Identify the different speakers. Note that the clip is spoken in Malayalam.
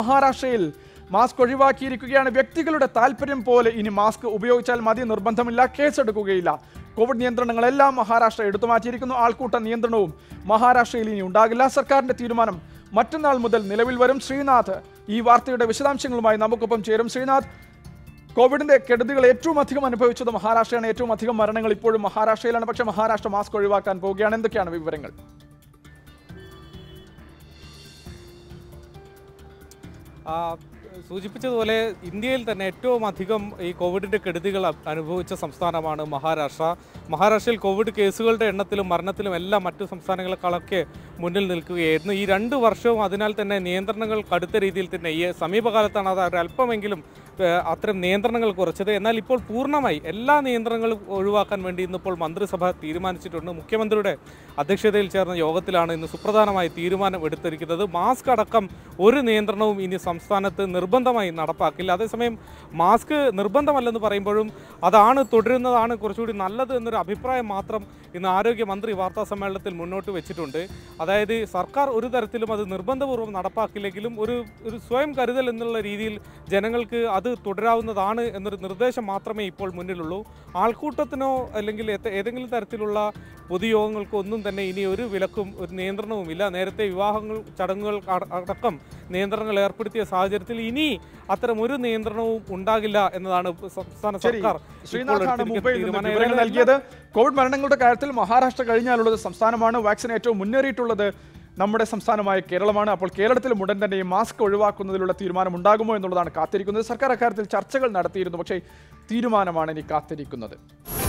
Speaker 1: മഹാരാഷ്ട്രയിൽ മാസ്ക് ഒഴിവാക്കിയിരിക്കുകയാണ് വ്യക്തികളുടെ താല്പര്യം പോലെ ഇനി മാസ്ക് ഉപയോഗിച്ചാൽ മതി നിർബന്ധമില്ല കേസെടുക്കുകയില്ല കോവിഡ് നിയന്ത്രണങ്ങളെല്ലാം മഹാരാഷ്ട്ര എടുത്തു മാറ്റിയിരിക്കുന്നു ആൾക്കൂട്ട നിയന്ത്രണവും മഹാരാഷ്ട്രയിൽ ഇനി ഉണ്ടാകില്ല സർക്കാരിന്റെ തീരുമാനം മറ്റന്നാൾ മുതൽ നിലവിൽ വരും ശ്രീനാഥ് ഈ വാർത്തയുടെ വിശദാംശങ്ങളുമായി നമുക്കൊപ്പം ചേരും ശ്രീനാഥ് കോവിഡിന്റെ കെടുതികൾ ഏറ്റവും അധികം അനുഭവിച്ചത് മഹാരാഷ്ട്രയാണ് ഏറ്റവും അധികം മരണങ്ങൾ ഇപ്പോഴും മഹാരാഷ്ട്രയിലാണ് പക്ഷേ മഹാരാഷ്ട്ര മാസ്ക് ഒഴിവാക്കാൻ പോവുകയാണ് എന്തൊക്കെയാണ് വിവരങ്ങൾ
Speaker 2: ആ, സൂചിപ്പിച്ചതുപോലെ ഇന്ത്യയിൽ തന്നെ ഏറ്റവും അധികം ഈ കോവിഡിൻ്റെ കെടുതികൾ അ- അനുഭവിച്ച സംസ്ഥാനമാണ് മഹാരാഷ്ട്ര മഹാരാഷ്ട്രയിൽ കോവിഡ് കേസുകളുടെ എണ്ണത്തിലും മരണത്തിലും എല്ലാം മറ്റു സംസ്ഥാനങ്ങളെക്കാളൊക്കെ മുന്നിൽ നിൽക്കുകയായിരുന്നു ഈ രണ്ട് വർഷവും അതിനാൽ തന്നെ നിയന്ത്രണങ്ങൾ കടുത്ത രീതിയിൽ തന്നെ ഈ സമീപകാലത്താണ് അത് ഒരു അല്പമെങ്കിലും ഏഹ്, അത്തരം നിയന്ത്രണങ്ങൾ കുറച്ചത് എന്നാൽ ഇപ്പോൾ പൂർണ്ണമായി എല്ലാ നിയന്ത്രണങ്ങളും ഒഴിവാക്കാൻ വേണ്ടി ഇന്നിപ്പോൾ മന്ത്രിസഭ തീരുമാനിച്ചിട്ടുണ്ട് മുഖ്യമന്ത്രിയുടെ അധ്യക്ഷതയിൽ ചേർന്ന യോഗത്തിലാണ് ഇന്ന് സുപ്രധാനമായി തീരുമാനം എടുത്തിരിക്കുന്നത് മാസ്ക് അടക്കം ഒരു നിയന്ത്രണവും ഇനി സംസ്ഥാനത്ത് നിർബന്ധമായി നടപ്പാക്കില്ല അതേസമയം മാസ്ക് നിർബന്ധമല്ലെന്ന് പറയുമ്പോഴും അതാണ് തുടരുന്നതാണ് കുറച്ചുകൂടി നല്ലത് എന്നൊരു അഭിപ്രായം മാത്രം ഇന്ന് ആരോഗ്യമന്ത്രി വാർത്താ സമ്മേളനത്തിൽ മുന്നോട്ട് വെച്ചിട്ടുണ്ട് അതായത് സർക്കാർ ഒരു തരത്തിലും അത് നിർബന്ധപൂർവ്വം നടപ്പാക്കില്ലെങ്കിലും ഒരു ഒരു സ്വയം കരുതൽ എന്നുള്ള രീതിയിൽ ജനങ്ങൾക്ക് അത് തുടരാവുന്നതാണ് എന്നൊരു നിർദ്ദേശം മാത്രമേ ഇപ്പോൾ മുന്നിലുള്ളൂ ആൾക്കൂട്ടത്തിനോ അല്ലെങ്കിൽ ഏത- ഏതെങ്കിലും തരത്തിലുള്ള പൊതുയോഗങ്ങൾക്കോ ഒന്നും തന്നെ ഇനി ഒരു വിലക്കും ഒരു നിയന്ത്രണവും ഇല്ല നേരത്തെ വിവാഹങ്ങൾ ചടങ്ങുകൾ അട- അടക്കം നിയന്ത്രണങ്ങൾ ഏർപ്പെടുത്തിയ സാഹചര്യത്തിൽ ഇനി അത്തരം ഒരു നിയന്ത്രണവും ഉണ്ടാകില്ല എന്നതാണ് സംസ്ഥാന
Speaker 1: ശരി
Speaker 2: സർക്കാർ ഇപ്പോൾ
Speaker 1: ശ്രീനാഥാണ്
Speaker 2: എടുത്തിരിക്കുന്ന
Speaker 1: മുംബൈയിൽ നിന്ന്
Speaker 2: തീരുമാനം.
Speaker 1: വിവരങ്ങൾ
Speaker 2: ഏതായാലും
Speaker 1: നൽകിയത് കോവിഡ് മരണങ്ങളുടെ കാര്യത്തിൽ മഹാരാഷ്ട്ര കഴിഞ്ഞാലുള്ളത് സംസ്ഥാനമാണ് വാക്സിൻ ഏറ്റവും മുന്നേറിയിട്ടുള്ളത് നമ്മുടെ സംസ്ഥാനമായ കേരളമാണ് അപ്പോൾ കേരളത്തിലും ഉടൻ തന്നെ ഈ മാസ്ക് ഒഴിവാക്കുന്നതിലുള്ള തീരുമാനം ഉണ്ടാകുമോ എന്നുള്ളതാണ് കാത്തിരിക്കുന്നത് സർക്കാർ അക്കാര്യത്തിൽ ചർച്ചകൾ നടത്തിയിരുന്നു പക്ഷേ തീരുമാനമാണ് ഇനി കാത്തിരിക്കുന്നത്